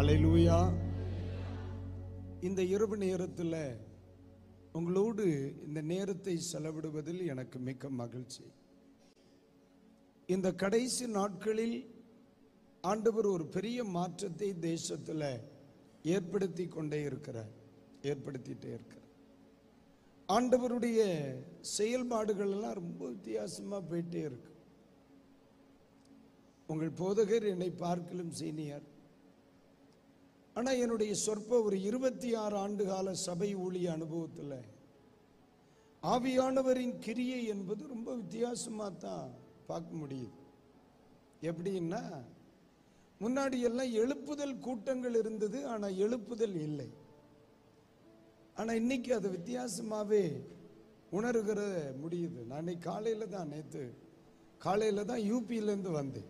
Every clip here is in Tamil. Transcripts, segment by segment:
ஹalleluya இந்த இரவு நேரத்தில் உங்களோடு இந்த நேரத்தை செலவிடுவதில் எனக்கு மிக்க மகிழ்ச்சி இந்த கடைசி நாட்களில் ஆண்டவர் ஒரு பெரிய மாற்றத்தை தேசத்தில் ஏற்படுத்தி கொண்டே இருக்கிறார் ஏற்படுத்திட்டே இருக்கிறார் ஆண்டவருடைய செயல்பாடுகள் எல்லாம் ரொம்ப வித்தியாசமா போயிட்டே இருக்கு உங்கள் போதகர் என்னை பார்க்கலும் சீனியர் ஆனா என்னுடைய சொற்ப ஒரு இருபத்தி ஆறு ஆண்டு கால சபை ஊழிய அனுபவத்தில் ஆவியானவரின் கிரியை என்பது ரொம்ப வித்தியாசமா தான் பார்க்க முடியுது எப்படின்னா முன்னாடி எல்லாம் எழுப்புதல் கூட்டங்கள் இருந்தது ஆனா எழுப்புதல் இல்லை ஆனா இன்னைக்கு அது வித்தியாசமாவே உணர்கிற முடியுது நான் இன்னைக்கு காலையில தான் நேத்து காலையில தான் யூபியில இருந்து வந்தேன்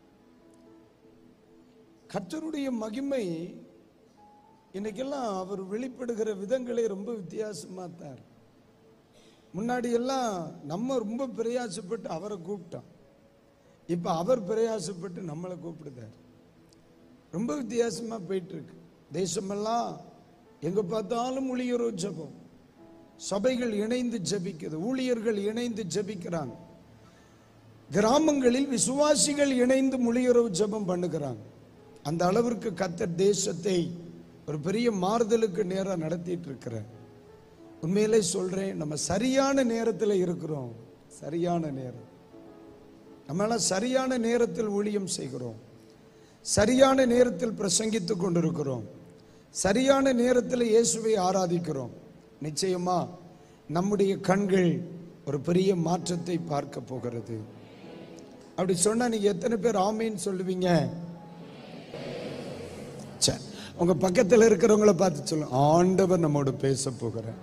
கர்த்தருடைய மகிமை இன்னைக்கெல்லாம் அவர் வெளிப்படுகிற விதங்களே ரொம்ப வித்தியாசமா தான் இருக்கு. முன்னாடி எல்லாம் நம்ம ரொம்ப பிரயாசப்பட்டு அவரை கூப்பிட்டோம் இப்ப அவர் பிரயாசப்பட்டு நம்மளை கூப்பிடுதார் ரொம்ப வித்தியாசமா போயிட்டு இருக்கு தேசமெல்லாம் எங்க பார்த்தாலும் ஊழியரோ ஜெபம் சபைகள் இணைந்து ஜெபிக்குது ஊழியர்கள் இணைந்து ஜெபிக்கிறாங்க கிராமங்களில் விசுவாசிகள் இணைந்து மொழியுறவு ஜெபம் பண்ணுகிறாங்க அந்த அளவிற்கு கத்தர் தேசத்தை ஒரு பெரிய மாறுதலுக்கு நேரம் நடத்திட்டு இருக்கிறார் உண்மையிலே சொல்றேன் நம்ம சரியான நேரத்தில் இருக்கிறோம் சரியான நேரம் நம்மளாம் சரியான நேரத்தில் ஊழியம் செய்கிறோம் சரியான நேரத்தில் பிரசங்கித்துக் கொண்டிருக்கிறோம் சரியான நேரத்தில் இயேசுவை ஆராதிக்கிறோம் நிச்சயமா நம்முடைய கண்கள் ஒரு பெரிய மாற்றத்தை பார்க்க போகிறது அப்படி சொன்னா நீங்க எத்தனை பேர் ஆமீன்னு சொல்லுவீங்க சரி உங்க பக்கத்தில் இருக்கிறவங்கள பார்த்து சொல்லுங்க ஆண்டவர் நம்மோடு பேச போகிறார்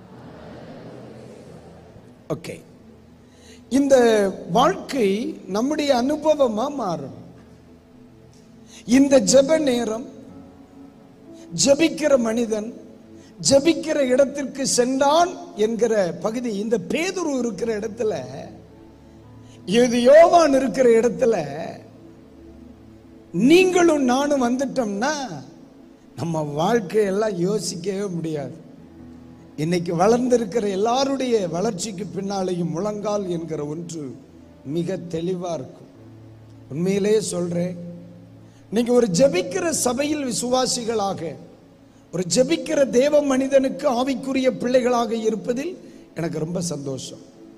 ஓகே இந்த வாழ்க்கை நம்முடைய அனுபவமா மாறும் இந்த ஜெப நேரம் ஜெபிக்கிற மனிதன் ஜெபிக்கிற இடத்திற்கு சென்றான் என்கிற பகுதி இந்த பேதுரு இருக்கிற இடத்துல இது யோவான் இருக்கிற இடத்துல நீங்களும் நானும் வந்துட்டோம்னா நம்ம வாழ்க்கையெல்லாம் யோசிக்கவே முடியாது இன்னைக்கு வளர்ந்திருக்கிற எல்லாருடைய வளர்ச்சிக்கு பின்னாலேயும் முழங்கால் என்கிற ஒன்று மிக தெளிவா இருக்கும் உண்மையிலேயே சொல்றேன் நீங்க ஒரு ஜெபிக்கிற சபையில் விசுவாசிகளாக ஒரு ஜெபிக்கிற தேவ மனிதனுக்கு ஆவிக்குரிய பிள்ளைகளாக இருப்பதில் எனக்கு ரொம்ப சந்தோஷம்